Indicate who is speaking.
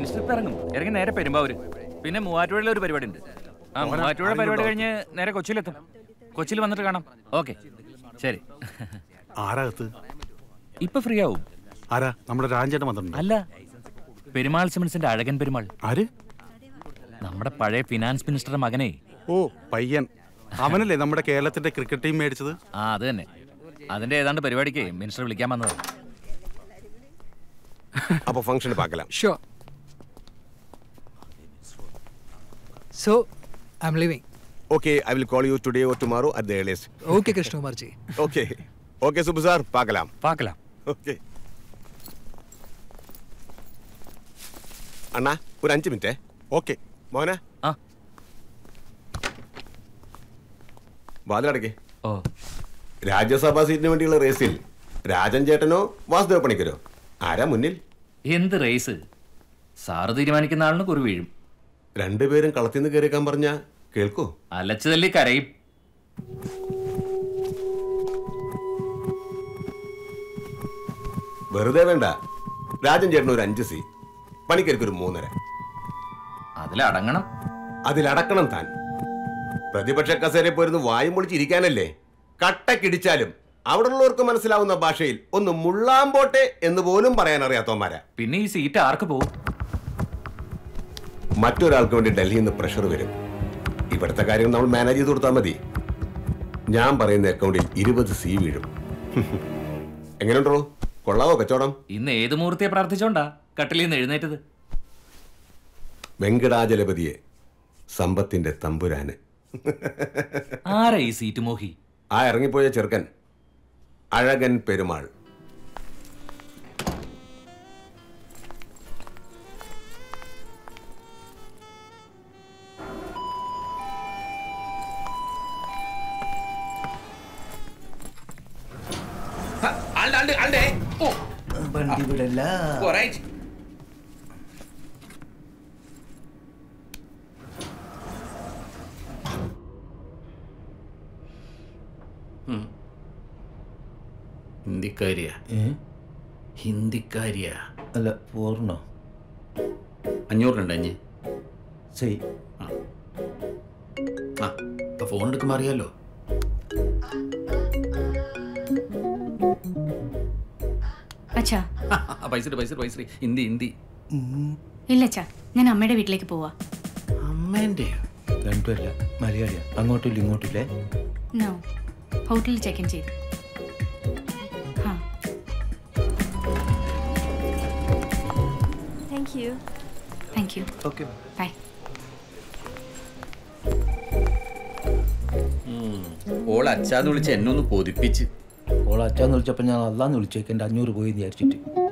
Speaker 1: Minister ഇപ്പൊ ഇറങ്ങും ഇറങ്ങി നേരെ പെരുമ്പാവൂര് പിന്നെ മൂവാറ്റുപുഴയിലെ ഒരു പരിപാടി ഉണ്ട് ആ
Speaker 2: മോനെ,
Speaker 1: മൂവാറ്റുപുഴ
Speaker 2: ആരെങ്കിലും
Speaker 1: പരിപാടി
Speaker 2: ഉണ്ടോ?
Speaker 1: കഴിഞ്ഞ് നേരെ കൊച്ചിയിലെത്തും കൊച്ചിയിൽ വന്നിട്ട് കാണാം ഓക്കെ ശരി
Speaker 2: ആരാകത്ത്
Speaker 1: ഇപ്പൊ ഫ്രീ ആവും
Speaker 2: ആരാ നമ്മുടെ രാജേട്ടൻ വന്നിട്ടുണ്ട്
Speaker 1: അല്ല പെരുമാൾ സിമൻസിന്റെ അഴകൻ പെരുമാൾ
Speaker 2: ആര്
Speaker 1: നമ്മുടെ പഴയ ഫിനാൻസ് മിനിസ്റ്ററുടെ മകനെ
Speaker 2: ഓ പയ്യൻ അവനല്ലേ നമ്മുടെ കേരളത്തിന്റെ ക്രിക്കറ്റ് ടീം മേടിച്ചത്
Speaker 1: ആ അത് തന്നെ അതിന്റെ ഏതാണ്ട് പരിപാടിക്ക് മിനിസ്റ്റർ വിളിക്കാൻ വന്നത്
Speaker 3: அப்போ ஃபங்க்ஷன் பார்க்கலாம்
Speaker 4: Sure. So, I'm leaving.
Speaker 3: Okay I will call you today or tomorrow at the earliest
Speaker 4: Okay, Krishnakumarji.
Speaker 3: Okay okay Subbu sir பார்க்கலாம்
Speaker 1: பார்க்கலாம்
Speaker 3: ஓகே അണ്ണാ ഒരു അഞ്ച് മിനിറ്റ് ഓക്കെ മോനെ
Speaker 1: ആ
Speaker 3: വാതിലടക്കേ
Speaker 1: ഓ
Speaker 3: രാജ്യസഭാ സീറ്റിന് വേണ്ടിയുള്ള റേസിൽ രാജൻ ചേട്ടനോ വാസുദേവ പണിക്കരോ ആരാ മുന്നിൽ
Speaker 1: എന്ത് റേസ് സാറ് തീരുമാനിക്കുന്ന ആളിന് കുറി വീഴും
Speaker 3: രണ്ടുപേരും കളത്തിൽ നിന്ന് കയറിയേക്കാൻ പറഞ്ഞ കേൾക്കൂ
Speaker 1: അലച്ചു തല്ലി കരയും
Speaker 3: വെറുതെ വേണ്ട രാജൻ ചേട്ടന് ഒരു അഞ്ച് സി പണിക്കർക്ക് ഒരു മൂന്നര
Speaker 1: അതിലടങ്ങണം
Speaker 3: അതിലടക്കണം താൻ പ്രതിപക്ഷ കസേര പോരുന്ന് വായും പൊളിച്ചിരിക്കാനല്ലേ കട്ടക്കിടിച്ചാലും അവിടെ ഉള്ളവർക്ക് മനസ്സിലാവുന്ന ഭാഷയിൽ ഒന്ന് മുള്ളാൻ പോട്ടെ എന്ന് പോലും പറയാൻ അറിയാത്തവന്മാരാ
Speaker 1: പിന്നെ ഈ സീറ്റ് ആർക്ക് പോവും
Speaker 3: മറ്റൊരാൾക്ക് വേണ്ടി ഡൽഹിയിൽ നിന്ന് പ്രഷർ വരും ഇവിടുത്തെ കാര്യം നമ്മൾ മാനേജ് ചെയ്ത് കൊടുത്താൽ മതി ഞാൻ പറയുന്ന അക്കൗണ്ടിൽ ഇരുപത് സി വീഴും എങ്ങനെയുണ്ടോ കൊള്ളാവോ കച്ചവടം
Speaker 1: ഇന്ന് ഏത് മൂർത്തിയെ പ്രാർത്ഥിച്ചോണ്ടാ കട്ടിലിൽ നിന്ന് എഴുന്നേറ്റത്
Speaker 3: വെങ്കടാചലപതിയെ സമ്പത്തിന്റെ തമ്പുരാന്
Speaker 1: ആരാ ഈ സീറ്റ് മോഹി
Speaker 3: ആ ഇറങ്ങിപ്പോയ ചെറുക്കൻ അഴകൻ പെരുമാൾ
Speaker 5: വണ്ടി വിടല്ല
Speaker 6: ഹിന്ദിക്കാരിയാ ഹിന്ദിക്കാരിയാ
Speaker 5: അല്ല പൂർണ്ണോ
Speaker 6: അഞ്ഞൂറിനുണ്ട് അഞ്ഞ്
Speaker 5: ശരി
Speaker 6: ആ ആ ഇപ്പൊ ഫോൺ എടുക്കുമ്പോൾ അറിയാലോ
Speaker 7: അച്ഛാ
Speaker 6: പൈസ പൈസ പൈസ ഹിന്ദി ഹിന്ദി
Speaker 7: ഇല്ല അച്ഛാ ഞാൻ അമ്മയുടെ വീട്ടിലേക്ക് പോവാ
Speaker 6: അമ്മേൻ്റെയോ
Speaker 5: രണ്ടുമല്ല മലയാളിയാ അങ്ങോട്ടും ഇങ്ങോട്ടും ഇല്ലേ
Speaker 7: നോ ഹോട്ടലിൽ ചെക്ക് ഇൻ ചെയ്തു ആ
Speaker 8: Thank you.
Speaker 7: Thank you
Speaker 5: okay
Speaker 7: bye
Speaker 6: all അച്ഛാന്ന് വിളിച്ച് എന്നെ ഒന്ന് കൊതിപ്പിച്ച്
Speaker 5: ഓൾ അച്ഛാന്ന് വിളിച്ചപ്പോൾ ഞാൻ അല്ലാന്ന് വിളിച്ചേക്ക് എൻ്റെ അഞ്ഞൂറ് പോയി എന്ന് വിചാരിച്ചിട്ട്